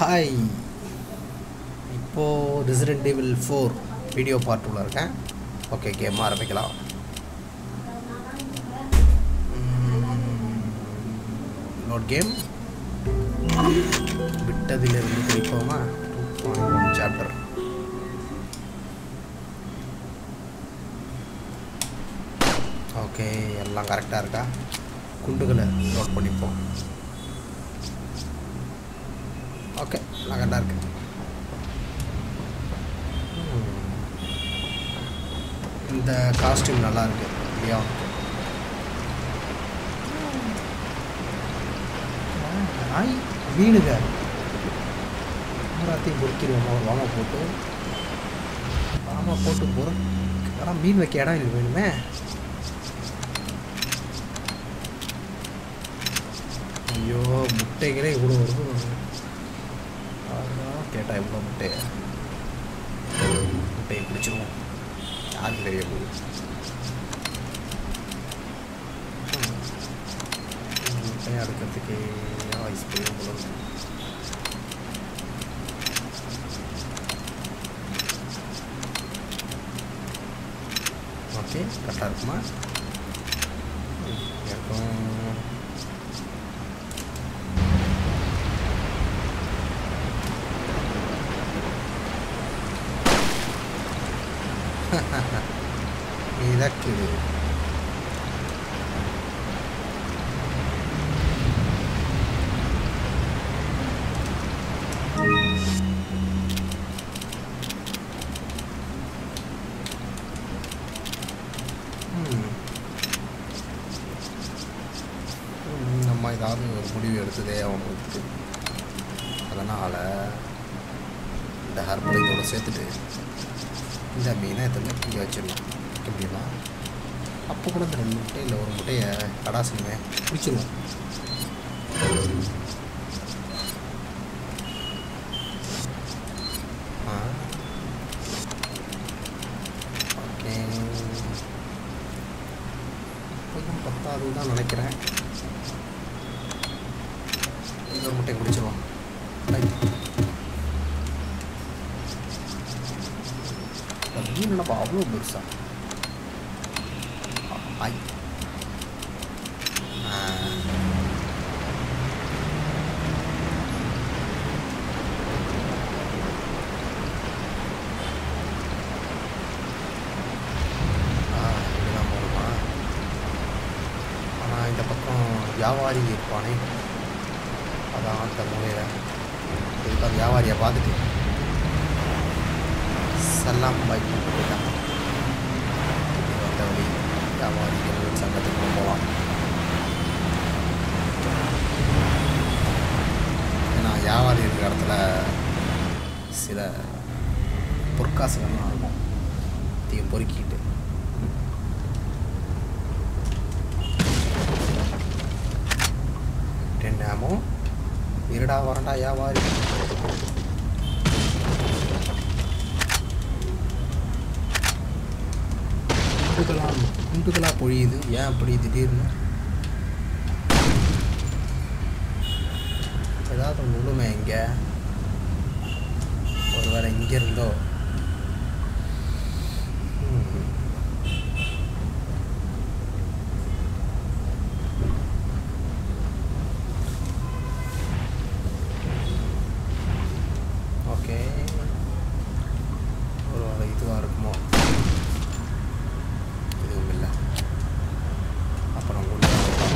Hi இப்போது Resident டேபிள் four video part உள்ள இருக்கேன் ஓகே கேம் ஆரம்பிக்கலாம் நோட் கேம் விட்டதிலிருந்து குறிப்போமா two point one chapter okay எல்லாம் கரெக்டாக இருக்கா குண்டுகளை நோட் பண்ணிப்போம் ஓகே எல்லாம் கரெக்டாக இருக்கு ம். இந்த காஸ்டியூம் நல்லா இருக்கு இல்லையா நாய் மீனுங்க எல்லாத்தையும் பொறிக்கிடுவோம் வாமா போட்டு வாமா போட்டு பொற ஆனால் மீன் வைக்க இடம் இல்லை வேணுமே ஐயோ முட்டைகளே இவ்வளோ வருது அதான் கேட்டா இவ்வளோ முட்டை முட்டையை பிடிச்சிருவோம் யாருக்கு தெரிய போகுது ம். முட்டையை அடுக்கிறதுக்கு ஐஸ் போய் போல இருக்கு. ஓகே கரெக்டாக இருக்குமா ம், இருக்கும் மிதக்குது ம். ம், நம்ம ஏதாவது ஒரு முடிவு எடுத்ததே அவங்களுக்கு அதனால் இந்த ஹர்பலை இதோட சேர்த்துட்டு இந்த மீனை இதில் இங்கே வச்சிடலாம் எப்படின்னா அப்போ கூட இந்த ரெண்டு முட்டை இல்லை ஒரு முட்டையை கடாசனமே பிடிச்சிருவோம் ஆ ஓகே கொஞ்சம் பத்தாது தான் நினைக்கிறேன் இன்னொரு முட்டையை பிடிச்சிருவோம் ரைட் இந்த மீன் என்னப்பா அவ்வளோ பெருசா ஐ ஆ. ஆ, இப்படிதான் போகணுமா ஆனால் இந்த பக்கம் வியாபாரி இருப்பானே அதான் அந்த மூலையில் இதுக்கு அந்த வியாபாரியை பார்த்துட்டு சல்லாம் பைக் போயிட்டாங்க இது வந்த வழி வியாபாரிகள் சங்கத்துக்கு போகலாம் ஏன்னா வியாபாரி இருக்கிற இடத்துல சில பொற்காசுகள்லாம் இருக்கும் அதையும் பொறுக்கிட்டு என்னமோ இருடா வரண்டா வியாபாரி குண்டுகளாக குண்டுகளாக பொழியுது ஏன் அப்படி திடீர்னு ஏதாவது ஒன்று விழுமே இங்கே ஒருவேளை இங்கே இருந்தோ ம். ஓகே ஒருவேளை இதுவாக இருக்குமோ எதுவும் இல்லை அப்புறம் உள்ள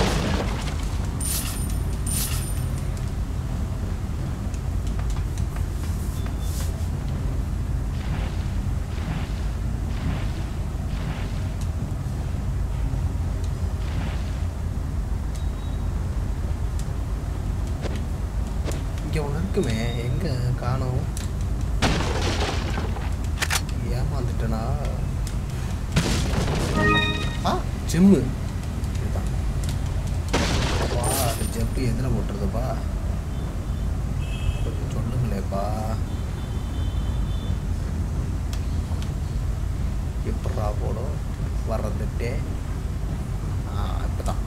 இங்கே ஒன்று இருக்குமே எங்கே காணோம் ஏமாந்துட்டனா ஆ ஜிம்மு இதுதான் அப்பா அது ஜெப்பு எதில் போட்டுறதுப்பா கொஞ்சம் சொல்லுங்களேப்பா எப்பட்றா போடும் வர்றதுட்டே ஆ இப்போ தான்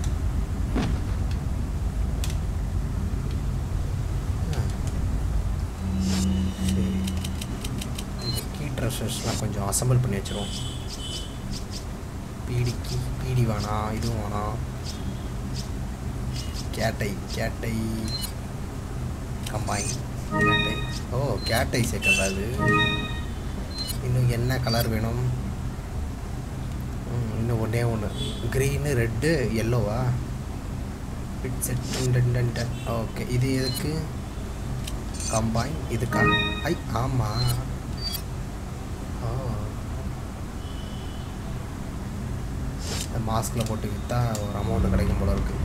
ட்ரெஷர்ஸ்லாம் கொஞ்சம் அசம்பிள் பண்ணி வச்சிருவோம் பீடிக்கு பீடி வேணாம் இதுவும் வேணாம் கேட்டை கேட்டை கம்பாய் கேட்டை ஓ கேட்டை சேர்க்கறதா அது இன்னும் என்ன கலர் வேணும் ம், இன்னும் ஒன்றே ஒன்று க்ரீனு ரெட்டு எல்லோவா பிட் செட் ஓகே இது எதுக்கு கம்பைன் இதுக்கா ஐ ஆமாம் ஓ இந்த மாஸ்கில் போட்டு விற்றா ஒரு அமௌண்ட் கிடைக்கும் போல இருக்கு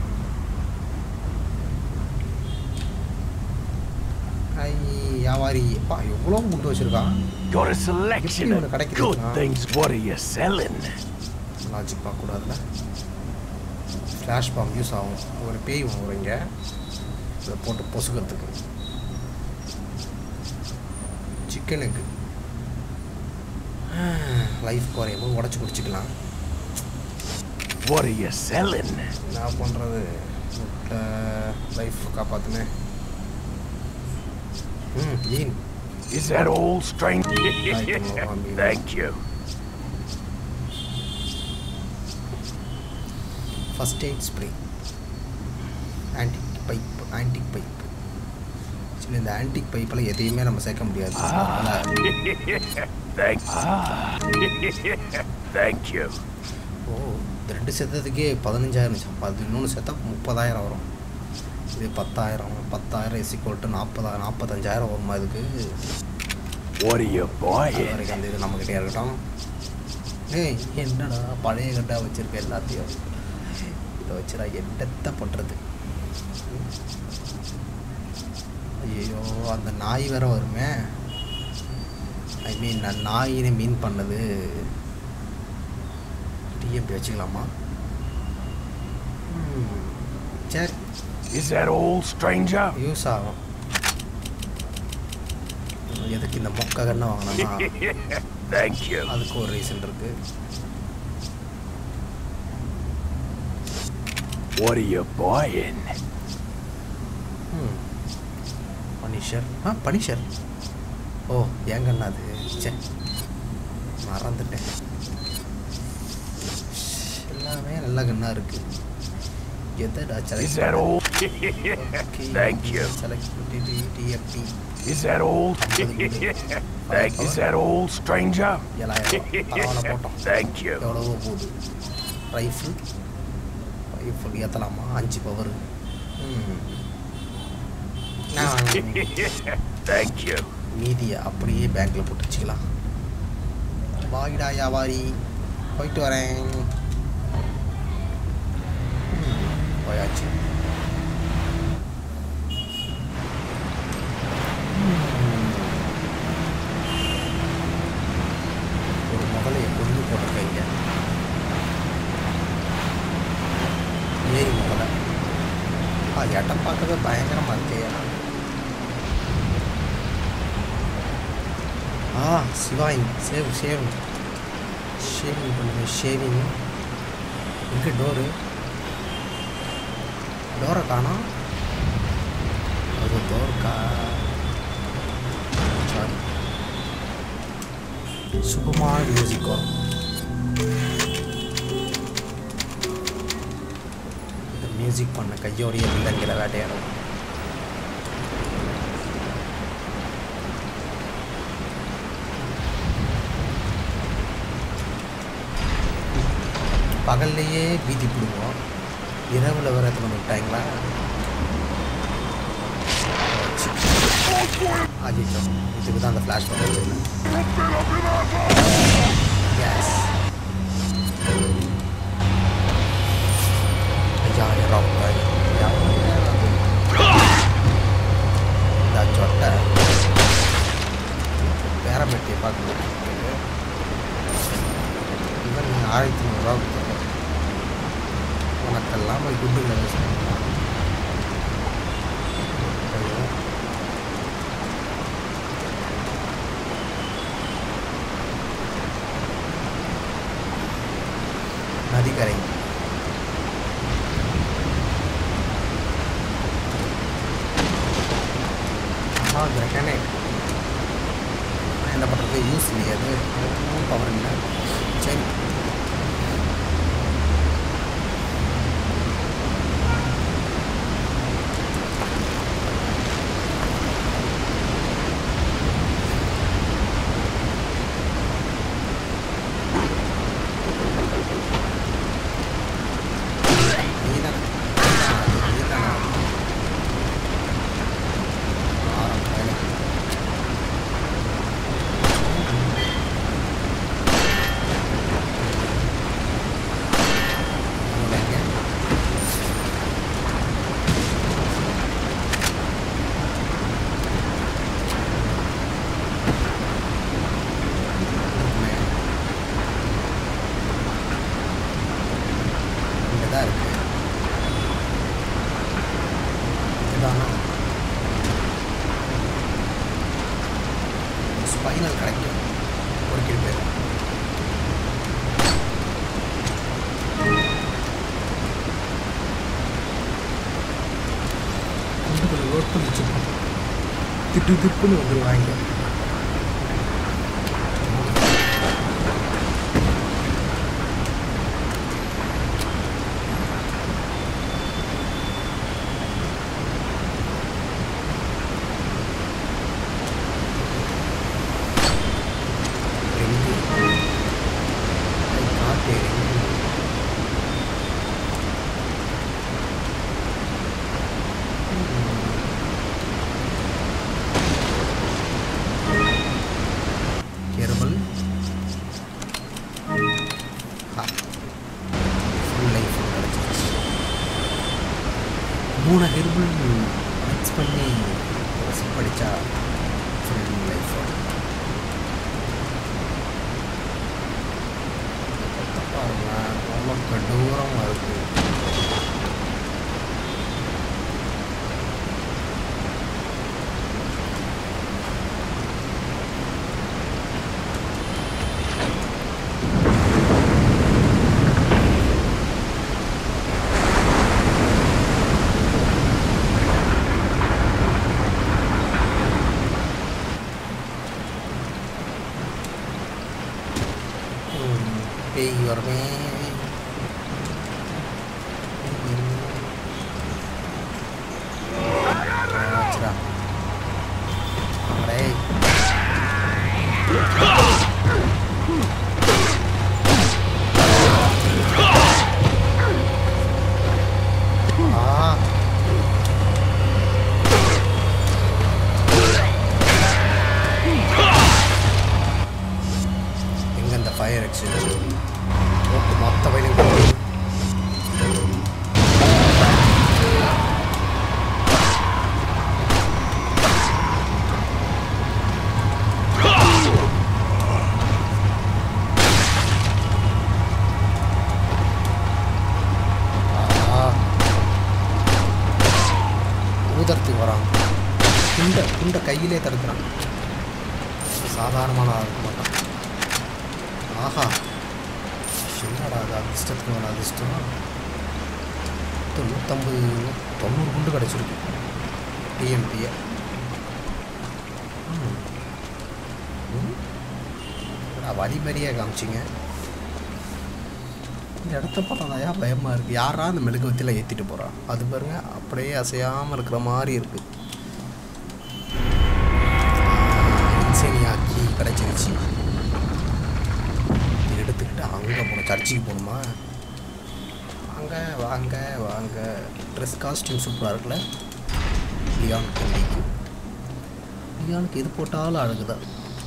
ஐ வியாபாரி அப்பா எவ்வளோ முட்டு வச்சுருக்கான் Got a selection எப்படி of கிடைக்குது? good ஆ. things. What are you selling? Logic பார்க்கக்கூடாதுல ஃப்ளாஷ் பாம் யூஸ் ஆகும் ஒரு பேய் வரும் இங்கே இதை போட்டு பொசுக்கிறதுக்கு சிக்கனுக்கு லைஃப் குறையும் போது உடச்சி குடிச்சிக்கலாம் What are you selling? நான் பண்ணுறது முட்டை லைஃப் காப்பாற்றுமே ம் மீன் Is that all, strange? Right, well, I mean- Thank you. First aid spray antique pipe antique pipe actually இந்த ஆன்டிக் பைப்பில் எதையுமே நம்ம சேர்க்க முடியாது அதனால Thank. Ah. Thank you. ஓ இந்த ரெண்டு சேர்த்ததுக்கே பதினஞ்சாயிரம் அப்போ அது இன்னொன்று சேர்த்தா முப்பதாயிரம் வரும் இது பத்தாயிரம் பத்தாயிரம் எசிக்கோல்ட்டு நாற்பதாயிரம் நாற்பத்தஞ்சாயிரம் வருமா இதுக்கு What are you அது buying? வரைக்கும் அந்த இது நம்மக்கிட்டே இருக்கட்டும் ஏய் என்னடா பழைய கட்டாக வச்சுருக்க எல்லாத்தையும் இதை வச்சுடா என்னத்தை பண்ணுறது ஐயோ அந்த நாய் வேற வருமே ஐ மீன் நான் நாயினை மீன் பண்ணது டிஎம்பி வச்சுக்கலாமா ம், சரி Is that all, stranger? Use ஆகும் எதுக்கு இந்த மொக்க கண்ணை வாங்கினா Thank you. அதுக்கு ஒரு ரீசன் இருக்கு What are you buying? ம் பனிஷர் ஆ பனிஷர் ஓ ஏங்கண்ணா அது சே மறந்துட்டேன் எல்லாமே நல்ல கண்ணா இருக்கு எதடா Is that all? Thank you. Select TFT Is that all? Thank. Is that all, stranger? ஏழாயிரம் பரவாயில்ல போட்டோம் Thank you. எவ்வளவோ போகுது ரைஃபிள் ரைஃபிள் ஏற்றலாமா அஞ்சு பவர் Thank you. மீதியை அப்படியே பேங்க்கில் போட்டு வச்சுக்கலாம் வாகிடா வியாபாரி போயிட்டு வரேன் ம், போயாச்சு ஒரு முதலையை கொண்டு போட்டிருக்கீங்க ஏரி முதலை ஆ இடம் பார்க்கவே பயங்கரமாக இருக்கே ஆ சிவாயிங் சேவ் சேவ் ஷேவிங் பண்ணுங்க ஷேவிங் எங்கே டோரு டோரை காணோம் அது டோர்க்கா சாரி சுகுமார் மியூசிக் வரும் இந்த மியூசிக் பண்ண கையோடைய வில்லங்களை வேட்டையாடும் பகல்லையே பீதி பிடுவோம் இரவில் வர எத்தனை விட்டாங்களா ஆஜிச்சோ இதுக்கு தான் அந்த ஃப்ளாஷ் பண்ண வச்சிருந்தேன் எஸ் ஐயா இறப்ப இந்த சொட்டை பேரம்பட்டியை பார்க்கணும் இவன் ஆயிரத்தி நூறுரூவா கொடுத்தாங்க உனக்கெல்லாம் போய் குண்டு இல்லை நதிக்கரை ஆஹா கிரகனே என்ன பண்ணுறது யூஸ் இல்லையா அது பவர் இல்லை சரி நீதான் நீதான் நீதான் ஆரம் வேலை இங்கே தான் இருக்கு இதானா ஸ்பைனல் கிடைக்கும் ஒரு கிலோ பேர் குண்டுகளை லோட் பண்ணி வச்சுருக்கோம் திட்டு திப்புன்னு வந்துடுவாங்க ரெண்டு காட்டு ரெண்டு ஹெர்பல் ஃபுல் லைஃப் கிடச்சிருச்சு மூணு ஹெர்பல் மிக்ஸ் பண்ணி படித்தா ஃபுல் லைஃப் பாருங்க அவ்வளோ கடூரமாக இருக்குது பேய் வருமே ஆச்சுடா. வாங்கடே. ஆ எங்க இந்த ஃபயர் எக்ஸிட் ஓட்டு மொத்த வயலும் ஊதறதுக்கு வரான் குண்டை குண்டை கையிலே தடுக்கிறான் சாதாரணமான ஆள் இருக்க மாட்டான் ஆஹா என்னடா அது அதிர்ஷ்டத்துக்கு வேணும் அதிர்ஷ்டம் மொத்தம் நூற்றம்பது தொண்ணூறு குண்டு கிடச்சிருக்கு டிஎம்பியை வரி மாதிரியே காமிச்சிங்க இந்த இடத்த பார்த்தா பயமாக இருக்குது யாரா அந்த மெழுகுவத்தியில் ஏற்றிட்டு போகிறா அது பாருங்க அப்படியே அசையாமல் இருக்கிற மாதிரி இருக்குது இன்சேனியாக்கி கிடச்சிருச்சு எடுத்துக்கிட்டு அங்கே போகணும் சர்ச்சுக்கு போகணுமா வாங்க வாங்க வாங்க ட்ரெஸ் காஸ்டியூம் சூப்பராக இருக்குல்ல லியான் கண்டிக்கு லியானுக்கு எது போட்டாலும் அழகுதான்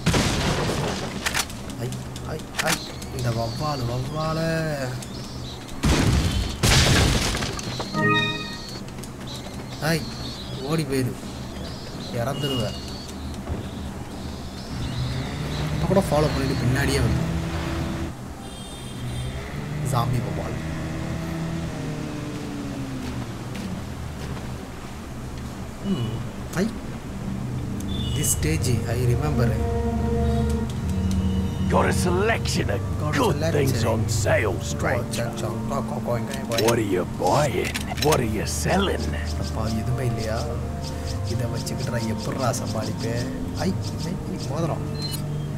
ஐ ஐ ஐ இந்த வவ்வால் வவ்வால ஐ ஓடி போயிரு இறந்துருவேன் இப்போ கூட ஃபாலோ பண்ணிட்டு பின்னாடியே வந்து ஜாம்பி வவ்வால் ம் I this stage I remember Got a selection of Got a good things selection. on sale, stranger. What are you buying? What are you selling? அப்பா எதுவுமே இல்லையா இதை வச்சுக்கிட்டு நான் எப்பட்றா சமாளிப்பேன் ஐ ஐ, ஐ, மோதிரம்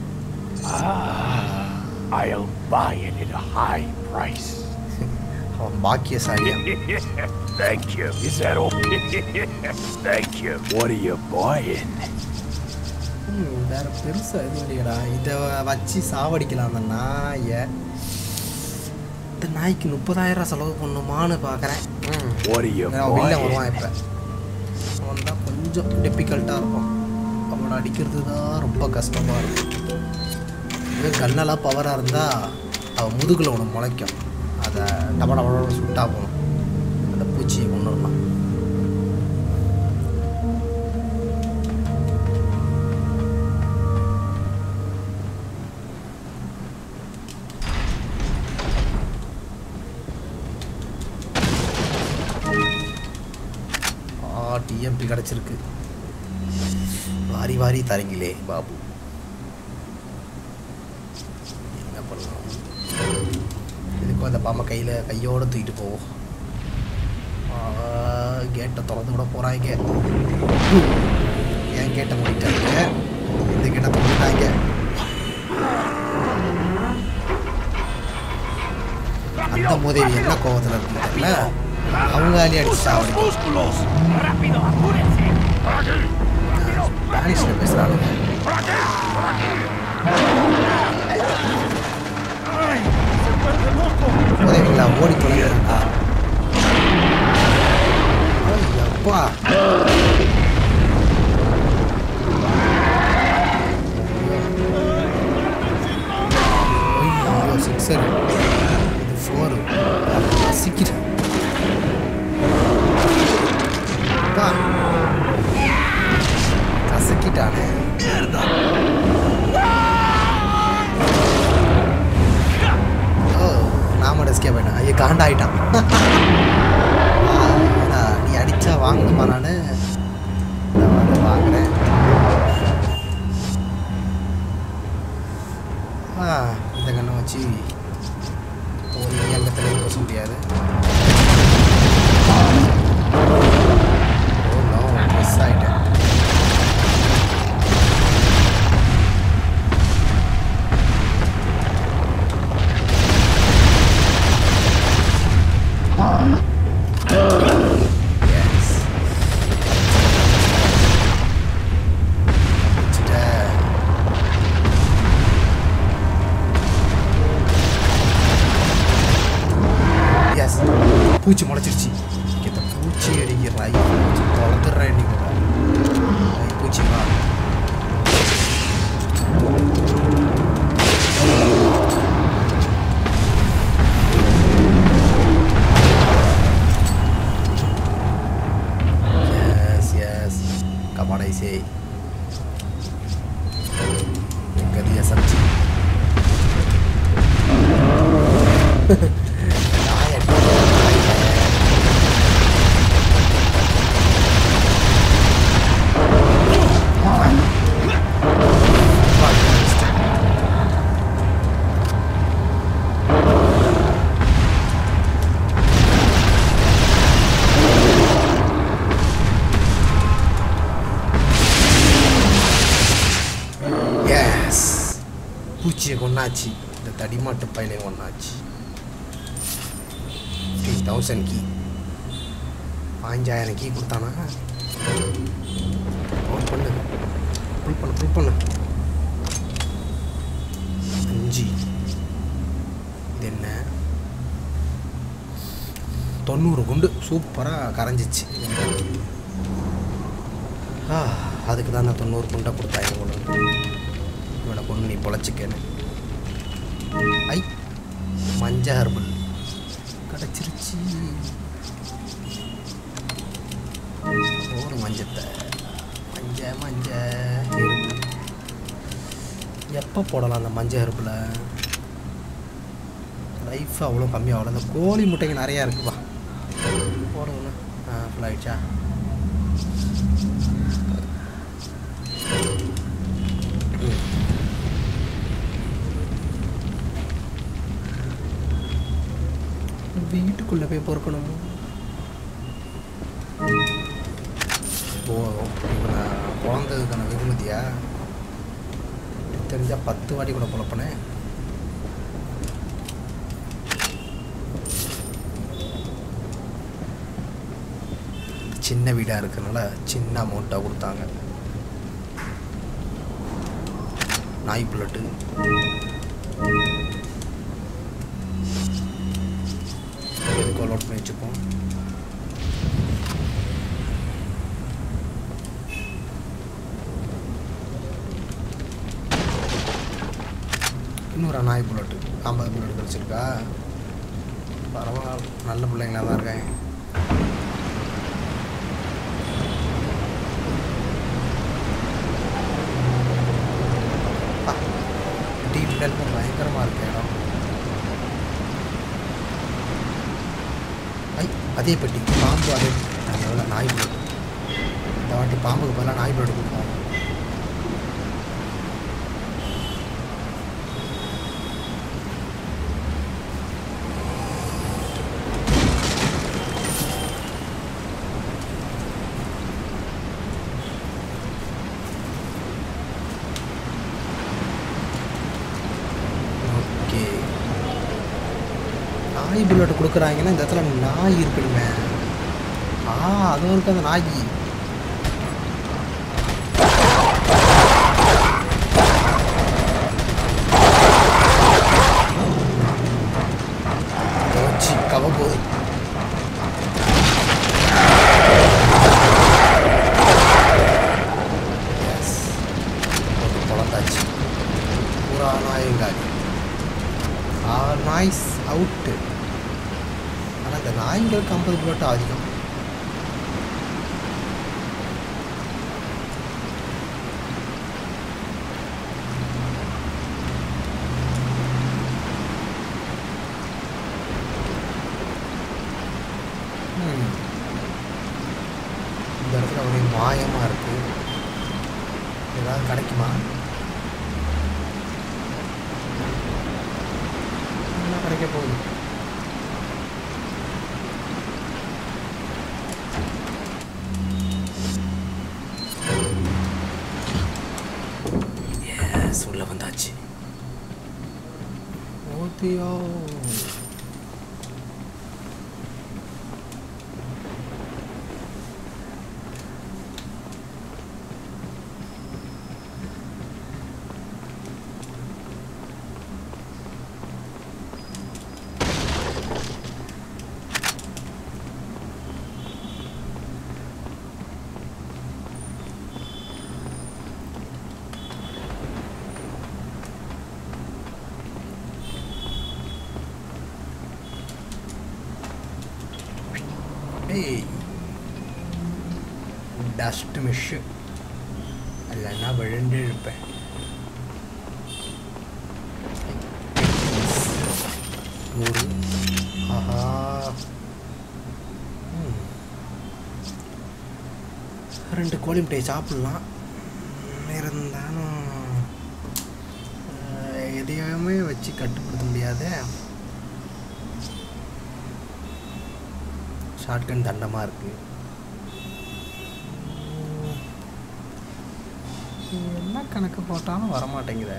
I'll buy it at a high price. அவன் பாக்கியசாலியா Thank you. Is that all? Thank you. What are you buying? ம், வேற பெருசா எதுவும் இல்லையடா இதை வச்சு சாவடிக்கலாம் அந்த நாயை இந்த நாய்க்கு முப்பதாயிரம் செலவு பண்ணுமான்னு பார்க்குறேன் ம் What are you அவன் வில்ல buying? வருவான் இப்போ அவன் தான் கொஞ்சம் டிஃபிகல்ட்டாக இருக்கும் அவனை அடிக்கிறது தான் ரொம்ப கஷ்டமாக இருக்கும் இது கண்ணெல்லாம் பவராக இருந்தால் அவன் முதுகில் ஒன்று முளைக்கும் அதை டப டப டப சுட்டா போகணும் அந்த பூச்சியை கொண்டு வரலாம் ஆ டிஎம்பி கிடச்சிருக்கு வாரி வாரி தரீங்களே பாபு என்ன பண்ணலாம் இதுக்கும் அந்த பாம்பை கையில் கையோடு தூக்கிட்டு போவோம் கேட்டை திறந்து விட போகிறாங்க ஏன் கேட்டை மூடிட்டாங்க இந்த கேட்டை திறந்துட்டாங்க அந்த மோதேவி என்ன கோவத்தில் இருக்குன்னு தெரியல அவங்க அலி அடிச்சு சாவடிக்கும் ¡Músculos! ¡Rápido, apúrense! ஸ்பானிஷில் பேசுகிறாங்க உதவிங்களா ஓடி தொலைகிறா அப்பா ஐயோ சிக்ஸர் இது ஃபோரு சிக்கிறேன் அப்பா கசக்கிட்டானே ஓ நாம எஸ்கேப் ஆயிட்டான் ஐயோ காண்டாயிட்டான் ஆ, ஏடா, நீ அடிச்சா வாங்கணுமா நான் வாங்குறேன் ஆ இந்த கண்ணை வச்சு ஒரு இயங்கத்தில் பேச முடியாது ஓ நோ மிஸ் ஆயிட்டேன் Yes. வச்சுட்டேன். Yes. பூச்சி முளைச்சிருச்சு இந்த பூச்சி அடிக்கிற ஐ பூச்சி தொலைத்துறேன் நீ கூட ஐ, பூச்சி வா Yes, yes. Come on, I say. Vengadilla Sanchi. Ay, aquí, எஸ் பூச்சியை கொண்டாச்சு இந்த தடிமாட்டு பயிலை கொண்டாச்சு த்ரீ தௌசண்ட் கீ பாஞ்சாயிரம் கீ கொடுத்தானா ஃபோன் பண்ணு ஃபுல் பண்ணு ஃபுல் பண்ணு அஞ்சு இது என்ன தொண்ணூறு குண்டு சூப்பராக கரைஞ்சிச்சு ஆ அதுக்கு தான் நான் தொண்ணூறு குண்டை கொடுத்தாங்க உங்களுக்கு இவனை கொண்டு நீ பொழைச்சிக்கன்னு ஐ மஞ்ச ஹர்பல் கிடச்சிருச்சு ஒரு மஞ்சத்தை மஞ்ச மஞ்ச ஹெர்பு எப்போ போடலாம் அந்த மஞ்ச ஹெர்பில் லைஃப் அவ்வளோ கம்மியாகல இந்த கோழி முட்டைங்க நிறையா இருக்குப்பா போடுங்கண்ணா ஆ ஃபுல் ஆயிடுச்சா வீட்டுக்குள்ளே போய் பொறுக்கணும் ஓ இவனை பிறந்ததுக்கான வெகுமதியா தெரிஞ்சால் பத்து வாட்டி கூட குழப்பினேன் சின்ன வீடாக இருக்கறனால சின்ன அமௌண்ட்டாக கொடுத்தாங்க நாய் புல்லட்டு எதுக்கு லோட் பண்ணி வச்சுப்போம் இன்னொரு நாய் புல்லட்டு ஐம்பது புல்லட் கிடச்சிருக்கா பரவாயில்ல நல்ல பிள்ளைங்களா தான் இருக்காங்க டீப் டெல்போ பயங்கரமாக இருக்கு இடம் ஐ அதே பெட்டி பாம்பு அதே அது எவ்வளோ நாய் பிளட் இந்த வாட்டி பாம்புக்கு பதிலாக நாய் பிளட் கொடுப்போம் ஓகே நாய் புல்லட் கொடுக்குறாங்கன்னா இந்த இடத்துல நாய் இருக்குதுங்க ஆ அதுவும் இருக்கு அந்த நாய் வச்சு கவ போகுது எஸ் போட்டு குழந்தாச்சு பூரா நாயங்காலி ஆர் நாய்ஸ் அவுட்டு ஆனால் இந்த நாய்களுக்கு ஐம்பது புல்லட் அதிகம் Hmm. இந்த இடத்துல ஒரே மாயமாக இருக்கு ஏதாவது கிடைக்குமா என்ன கிடைக்க போகுது எஸ் உள்ள வந்தாச்சு ஓதியோ ஏய் டஸ்ட் மிஷ்ஷு இல்லைன்னா விழுந்து இருப்பேன் நூறு ஆஹா ம். ரெண்டு கோழி முட்டையை சாப்பிட்லாம் இருந்தாலும் அஹ், எதையுமே வச்சு கட்டுப்படுத்த முடியாதே ஷார்ட்கன் தண்டமாக இருக்குது என்ன கணக்கு போட்டாலும் வரமாட்டேங்குதே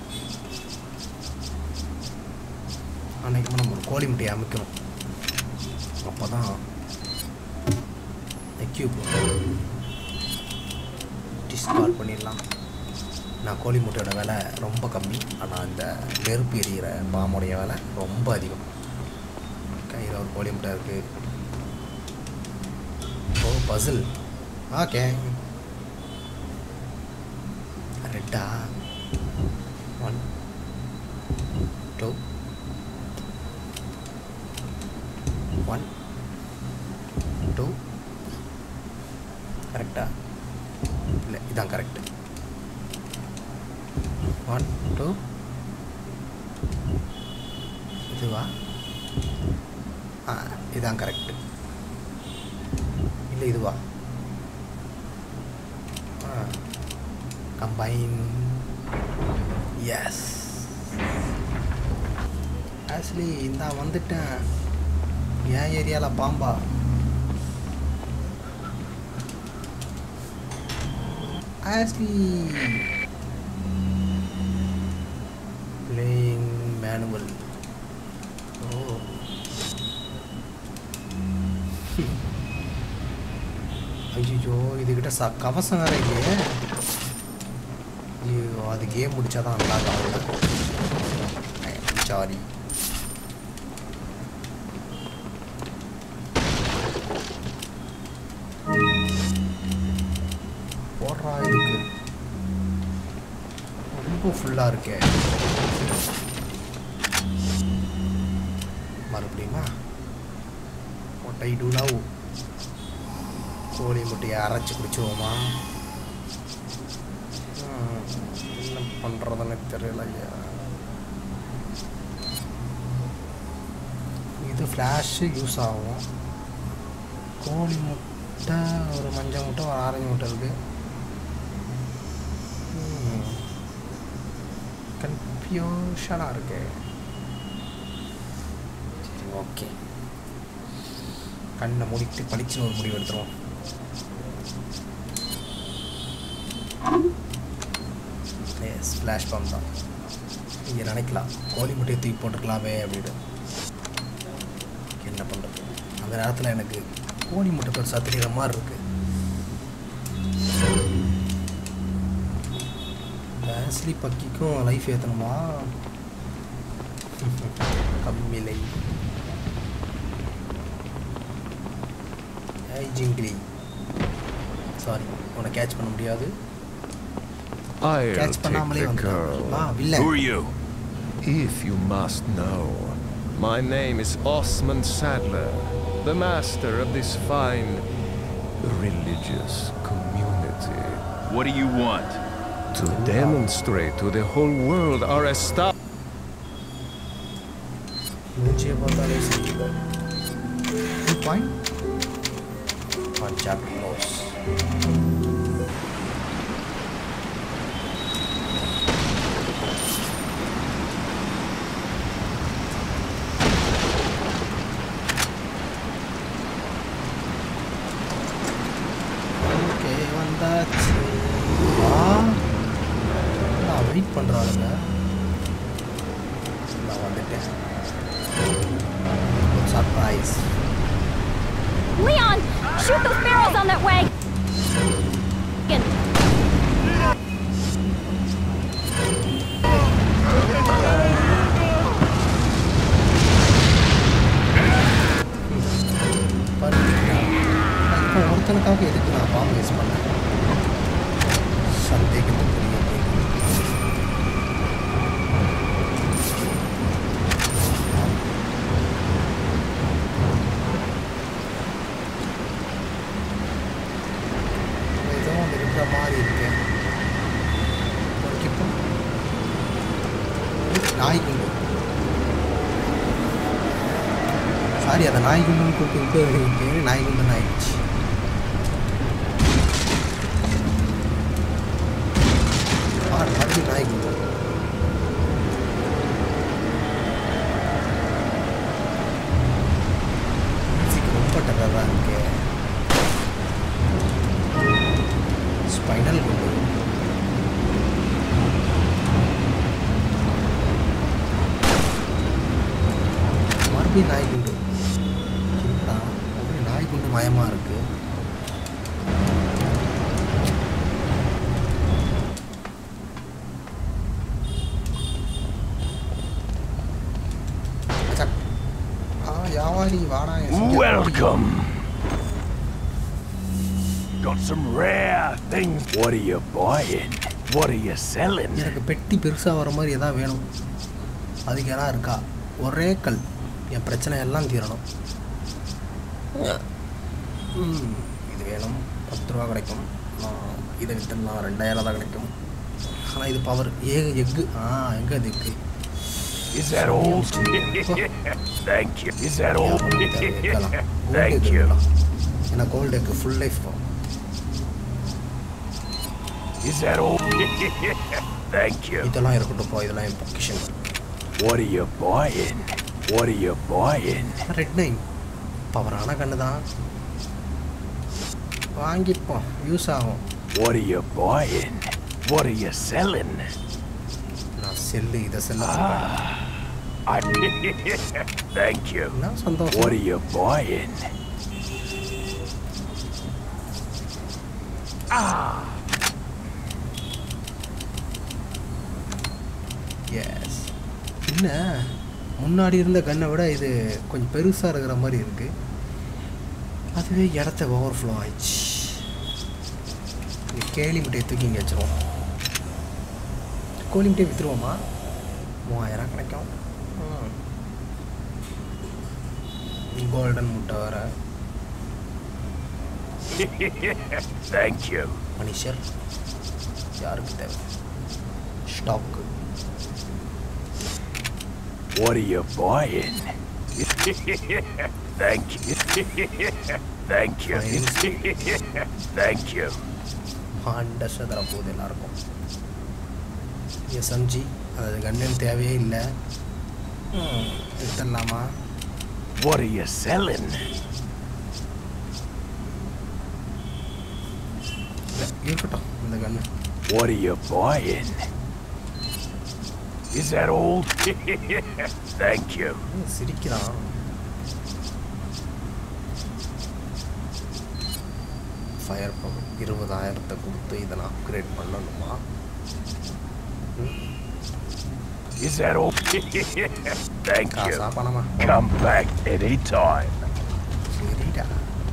அன்னைக்கு நம்ம ஒரு கோழி முட்டையை அமைக்கணும் அப்போ தான் எக்யூப் டிஸ்கால் பண்ணிடலாம் நான் கோழி முட்டையோட விலை ரொம்ப கம்மி ஆனால் இந்த நெருப்பு எரியிற பாம்போடைய விலை ரொம்ப அதிகம் கையில் ஒரு கோழி முட்டை இருக்குது ஓ பசில் ஓகே ரெட்டா ஒன் டூ ஒன் டூ கரெக்டா இல்லை இதான் கரெக்டு ஒன் டூ இதுவா ஆ இதான் கரெக்டு இல்லை இதுவா கம்பைன் எஸ் ஆக்சுவலி இந்த வந்துட்டேன் என் ஏரியாவில் பாம்பா ஆக்சுவலி ஐயோ இதுகிட்ட ச கவசம் வேற இல்லையே ஐயோ அது கேம் முடிச்சாதான் நல்லா ஆகும் சாரி போடுறா இதுக்கு ரொம்ப ஃபுல்லாக இருக்கே மறுபடியுமா முட்டை டூலாவு கோழி முட்டையை அரைச்சி குடிச்சுவோமா ம், என்ன பண்ணுறதுன்னு தெரியல ஐயா இது ஃப்ளாஷு யூஸ் ஆகும் கோழி முட்டை ஒரு மஞ்சள் முட்டை ஒரு ஆரஞ்சு முட்டை இருக்குது கன்ஃபியூஷனாக இருக்கு சரி ஓகே கண்ணை மூடிட்டு பளிச்சுன்னு ஒரு முடிவு எடுத்துருவோம் எஸ் ஃப்ளாஷ் பம்ப் தான் நீங்கள் நினைக்கலாம் கோழி முட்டையை தூக்கி போட்டிருக்கலாமே அப்படின்னு என்ன பண்ணுறது அந்த நேரத்தில் எனக்கு கோழி முட்டை பெருசாக தெரியுற மாதிரி இருக்கு பேஸ்லி பக்கிக்கும் லைஃப் ஏற்றணுமா கம்மி லைஃப் ஏய் ஜிங்கிலி சாரி உன்னை கேட்ச் பண்ண முடியாது I'll Catch take பண்ணாமலே the வந்துட்டான். girl. வா வில்ல Who are you? If you must know, my name is Osmond Sadler, the master of this fine religious community. What do you want? To demonstrate to the whole world our established. மூச்சியை பார்த்தாலே சிரிக்கல point one chapter close okay வந்தாச்சு ஆ நான் wait பண்ணுறாளுங்க நான் வந்துட்டேன் surprise Leon, shoot those barrels on that wagon. இப்போ ஒருத்தனுக்காக எதுக்கு நான் பாம்பு யூஸ் பண்ணேன் சந்தேகத்துக்குரிய கேள்வி. ஏதோ ஒன்று இருக்கிற மாதிரி இருக்கு உனக்கு இப்போ நாய் குண்டு சாரி அதை நாய் குண்டுன்னு கூப்பிட்டு பேர் நாய் குண்டுன்னு ஆயிடுச்சு ஆ மறுபடியும் நாய் குண்டு மியூசிக் ரொம்ப டல்லாக இருக்கு ஸ்பைனல் குண்டு மறுபடியும் நாய் குண்டு என்னடா, ஒரே நாய் குண்டு மயமாக இருக்கு அச்சா. ஆ யாவாரி வாடா என் சிங்கத்தை Welcome. Got some rare things. What are you buying? What are you selling? எனக்கு பெட்டி பெருசாக வர மாதிரி எதாவது வேணும் அதுக்கு எதாவது இருக்கா ஒரே கல் என் பிரச்சனை எல்லாம் தீரணும் ம், இது வேணும் பத்து ரூபா கிடைக்கும் நான் இதை விற்றுலாம் ரெண்டாயிரம் தான் கிடைக்கும் ஆனால் இது பவர் ஏ எக்கு ஆ எங்கே அது egg Is that all? Thank you. Is that all? Thank you. ஏன்னா gold egg full life Is that all? Thank you. இதெல்லாம் இருக்கட்டும் போ இதெல்லாம் என் பொக்கிஷன் What are you buying? What are you buying? Red nine பவரான கண்ணு தான் வாங்கிப்போம் யூஸ் ஆகும் What are you buying? What are you selling? நான் செல்லு இதை செல்ல I. Thank you. என்ன What சந்தோஷம் are you buying? எஸ் என்ன முன்னாடி இருந்த கன்னை விட இது கொஞ்சம் பெருசாக இருக்கிற மாதிரி இருக்குது அதுவே இடத்த ஓவர்ஃப்ளோ ஆயிடுச்சு இந்த கேலி முட்டையை தூக்கி இங்கே வச்சிருவோம் கோழி முட்டையை விற்றுருவோமா மூவாயிரம் கிடைக்கும் கோல்டன் முட்டை வர Thank you. மனுஷர் யாருக்கு தேவை ஸ்டாக்கு What are you buying? Thank you. Thank you. Thank you. ஹாண்டஸ் தர போகுது எல்லாருக்கும் எஸ்எம்ஜி அது கண்ணின் தேவையே இல்லை எடுத்துடலாமா What are you selling? இல்லை இருக்கட்டும் இந்த கன்று What are you buying? Is that all? Thank you. சிரிக்கிறான் ஃபயர் பவர் இருபதாயிரத்தை கொடுத்து இதை நான் அப்கிரேட் பண்ணணுமா Is that all? Thank Gaza you. பணமா Come back anytime. சரிடா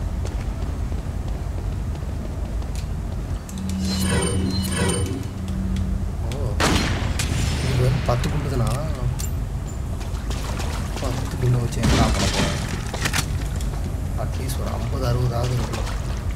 ஓ இது வந்து பத்து குண்டுதுண்ணா பத்து குண்டு வச்சு என்ன பண்ண போகிறேன் அட்லீஸ்ட் ஒரு ஐம்பது அறுபதாவது இருக்கணும்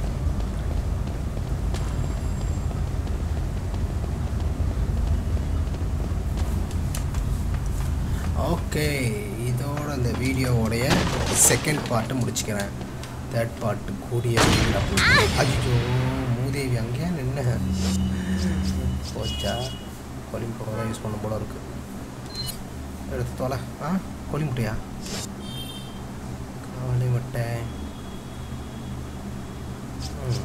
ஓகே இதோட இந்த வீடியோவோடைய செகண்ட் பார்ட்டு முடிச்சுக்கிறேன் தேர்ட் பார்ட்டு கூடிய விரைவில் upload பண்ணுறேன். ஐயோ மூதேவி அங்கேயா நின்று போச்சா கோழி முட்டை தான் யூஸ் பண்ண போல இருக்கு எடுத்து தோலை ஆ கோழி முட்டையா கோழி முட்டை ம்.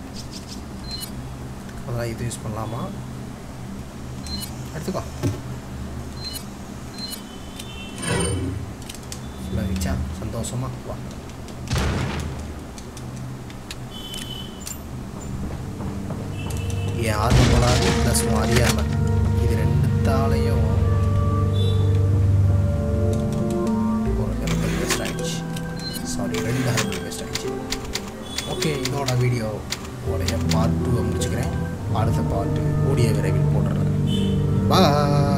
அதான் இது யூஸ் பண்ணலாமா எடுத்துக்கோ லவிச்சா சந்தோஷமா வா யார் போலாது ப்ளஸ் அறியாம இது ரெண்டுத்தாலையும் ஒரு ஹெர்பல் வேஸ்ட் ஆயிடுச்சு சாரி ரெண்டு ஹெர்பல் வேஸ்ட் ஆயிடுச்சு ஓகே இதோட வீடியோ உடைய பார்ட் டூவை முடிச்சுக்கிறேன் அடுத்த பார்ட்டு கூடிய விரைவில் போட்டுடுறேன் பாய்